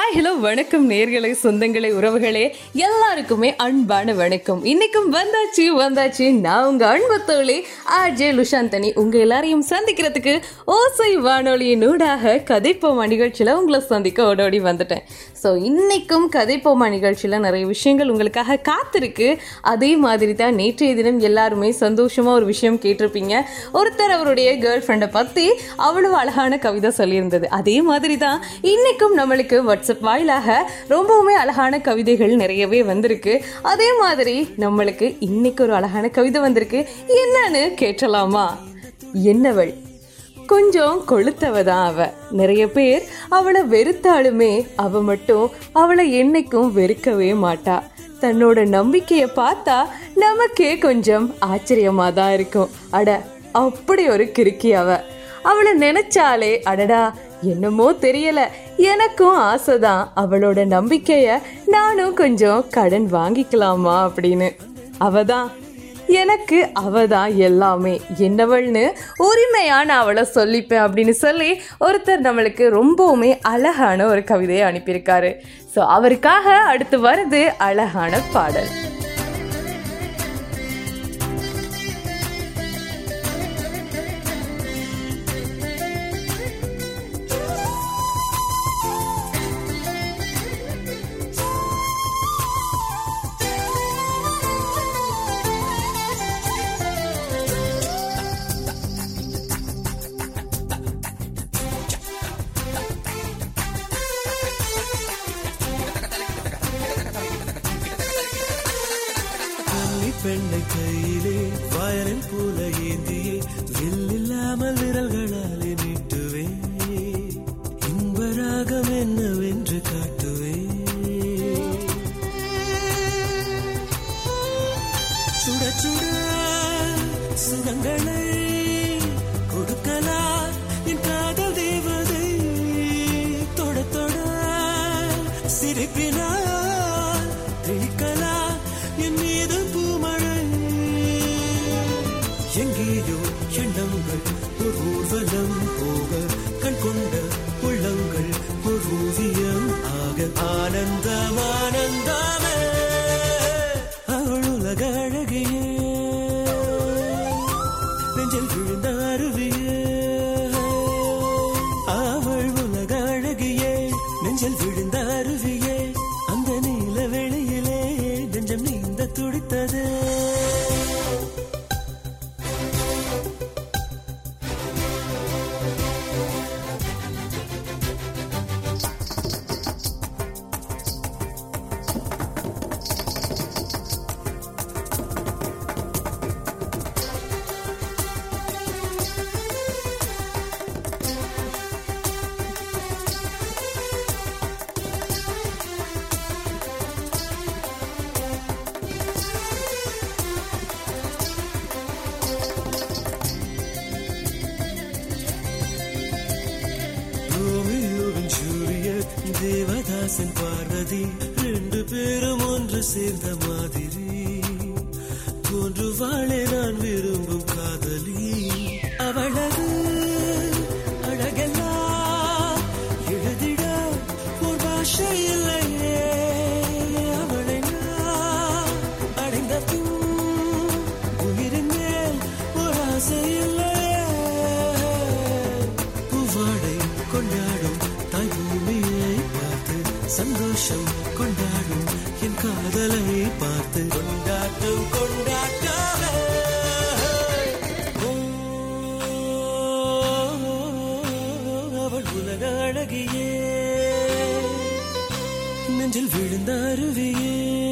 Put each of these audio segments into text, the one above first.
hi hello வணக்கம் நேர்களே சொந்தங்களே உறவுகளே எல்லாருக்குமே அன்பான வணக்கம் இன்னைக்கும் வந்தாச்சு வந்தாச்சு நான் உங்க அன்பு தோழி ஆர்ஜே லுஷாந்தனி உங்க எல்லாரையும் சந்திக்கிறதுக்கு ஓசை வானொலியின் ஊடாக கதைப்போமா நிகழ்ச்சியில் உங்களை சந்திக்க ஓடோடி வந்துட்டேன் ஸோ இன்னைக்கும் கதைப்போமா நிகழ்ச்சியில் நிறைய விஷயங்கள் உங்களுக்காக காத்திருக்கு அதே மாதிரி தான் நேற்றைய தினம் எல்லாருமே சந்தோஷமா ஒரு விஷயம் கேட்டிருப்பீங்க ஒருத்தர் அவருடைய கேர்ள் ஃப்ரெண்டை பற்றி அவ்வளவு அழகான கவிதை சொல்லியிருந்தது அதே மாதிரி தான் இன்னைக்கும் நம்மளுக்கு வாட்ஸ்அப் வாயிலாக ரொம்பவுமே அழகான கவிதைகள் நிறையவே வந்திருக்கு அதே மாதிரி நம்மளுக்கு இன்னைக்கு ஒரு அழகான கவிதை வந்திருக்கு என்னன்னு கேட்டலாமா என்னவள் கொஞ்சம் கொளுத்தவ தான் அவ நிறைய பேர் அவளை வெறுத்தாலுமே அவ மட்டும் அவளை என்னைக்கும் வெறுக்கவே மாட்டா தன்னோட நம்பிக்கையை பார்த்தா நமக்கே கொஞ்சம் ஆச்சரியமா தான் இருக்கும் அட அப்படி ஒரு கிறுக்கி அவ அவளை நினைச்சாலே அடடா என்னமோ தெரியல எனக்கும் ஆசைதான் அவளோட நம்பிக்கைய நானும் கொஞ்சம் கடன் வாங்கிக்கலாமா அப்படின்னு அவதான் எனக்கு அவதான் எல்லாமே என்னவள்னு உரிமையான அவளை சொல்லிப்பேன் அப்படின்னு சொல்லி ஒருத்தர் நம்மளுக்கு ரொம்பவுமே அழகான ஒரு கவிதையை அனுப்பியிருக்காரு ஸோ அவருக்காக அடுத்து வருது அழகான பாடல் கன்னி பெண்ணை கையிலே வயலின் போல ஏந்தியே வில்லில்லாமல் விரல்களாலே நீட்டுவே இன்பராகம் என்னவென்று காட்டுவே சுட சுட சுகங்களை கொடுக்கலா என் காதல் தேவதை தொட தொட சிரிப்பினால் தெளிக்கலா என் மீது பூமழை எங்கேயோ எண்ணங்கள் ஒரு ஊர்வலம் போக கண் கொண்ட உள்ளங்கள் ஒரு ஓவியம் ஆக ஆனந்தம் ஆனந்தமே அவள் உலக அழகியே நெஞ்சில் விழுந்த அருவியே அவள் உலக அழகியே நெஞ்சில் விழுந்த அருவியே அந்த நீல வெளியிலே நெஞ்சம் நீந்த துடித்தது ரோமியோவின் ஜூலியட் தேவதாசன் பார்வதி ரெண்டு பேரும் ஒன்று சேர்ந்த மாதிரி தோன்றுவாளே நான் விரும்பும் காதலி அவளது அழகெல்லாம் எழுதிட ஒரு பாஷை இல்லையே அவளை நான் அடைந்த பின் உயிரின் மேல் ஒரு ஆசை இல்லையே பூவாடை கொண்டாடும் தாய் பூமியை பார்த்து சந்தோஷம் கொண்டாடும் என் காதலை பார்த்து கொண்டாட்டம் கொண்டாட்டமே ஓ, அவள் உலக அழகியே நெஞ்சில் விழுந்த அருவியே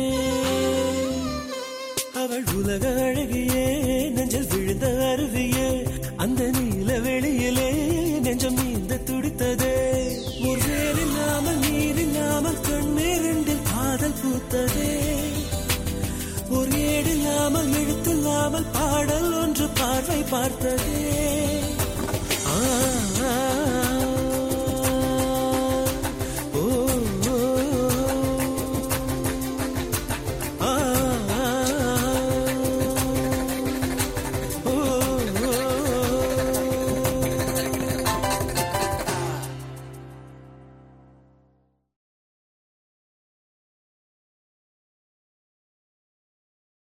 அவள் உலக அழகியே நெஞ்சில் விழுந்த அருவியே அந்த நீல வெளியிலே நெஞ்சம் நீந்த துடித்ததே ஒரு வேல் இல்லாமல் நீர் இல்லாமல் கண்ணீரிண்டில் காதல் பூத்ததே ஒரு ஏடு இல்லாமல் எழுத்து இல்லாமல் பாடல் ஒன்று பார்வை பார்த்ததே